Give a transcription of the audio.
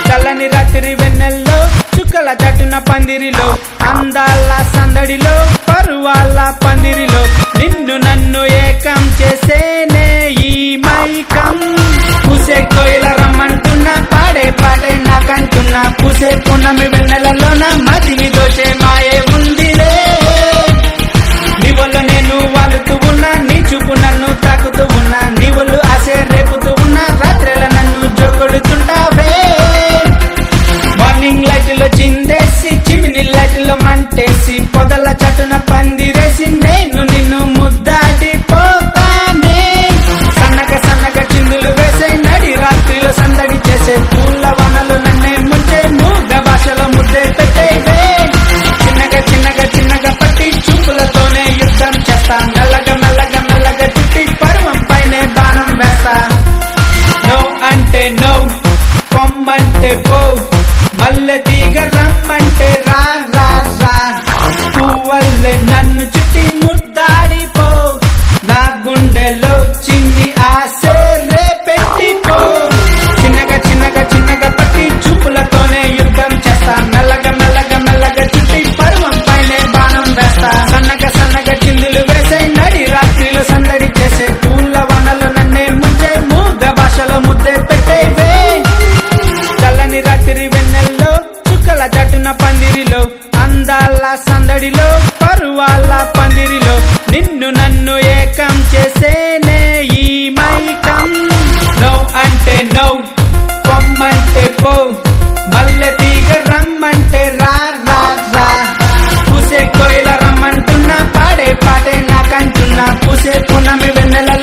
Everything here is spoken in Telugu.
చల్లని రాత్రి వెన్నెల్లో చుక్కల చట్టున పందిరిలో అందాల సందడిలో పరువాల పందిరిలో నిన్ను నన్ను ఏకం చేసేనే ఈ మైకం పూసే కోయిల రమ్మంటున్నా పాడే పాడే నాకంటున్నా పూసే పున్నమి వెన్నెలలోన మదిని దోచే మాయే ఉందిలే నీ వల్ల నేను వాలుతూ ఉన్నా నీ చూపు నన్ను తాకుతూ ఉన్నా నీ ఒళ్ళు ఆశే రేపుతూ ఉన్నా రాత్రిల నన్ను జోకొడుతుంటావే మార్నింగ్ లైట్ లో చిందేసి చిమిని లైట్ లో మంటేసి పొదల చటున పందిరేసి నేను నిన్ను ముద్దాడి పోతానే సన్నగ సన్నగ చిందులు వేసే నడి రాత్రిలో సందడి చేసే పూల వనలు నన్నే ముంచే మూగ భాషలో ముద్దే పెట్టేవే చిన్నగా చిన్నగా చిన్నగా పట్టి చూపులతోనే యుద్ధం చేస్తా మెల్లగా మెల్లగా మెల్లగా చుట్టి పర్వం పైనే బాణం వేస్తా నో అంటే నో పొమ్మంటే పో మల్లె తీగ రమ్మంటే రా రా రా పువ్వల్లే నన్ను చుట్టి ముద్దాడిపో నా గుండెలో చిన్ని ఆశ రేపెట్టిపో చిన్నగా చిన్నగా చిన్నగా పట్టి చూపులతోనే యుద్ధం చేస్తా మెల్లగా మెల్లగా మెల్లగా చుట్టి పర్వం పైనే బాణం వేస్తా సన్నగా సన్నగా చిందులు వేసే నడి రాత్రిలో సందడి చేసే పూల వనలు నన్నే ముంచే మూగ భాషలో ముద్దే పెట్టేవే చల్లని రాత్రి వెన్నెల్లో చుక్కల జట్టున పందిరిలో అందాల సందడిలో పరువాల పందిరిలో నిన్ను నన్ను ఏకం చేసేనే ఈ మైకం నో అంటే నో పొమ్మంటే పో మల్లె తీగ రమ్మంటే రా రా రా పూసే కోయిల రమ్మంటున్నా పాడే పాడే నాకంటున్నా పూసే పున్నమి వెన్నెల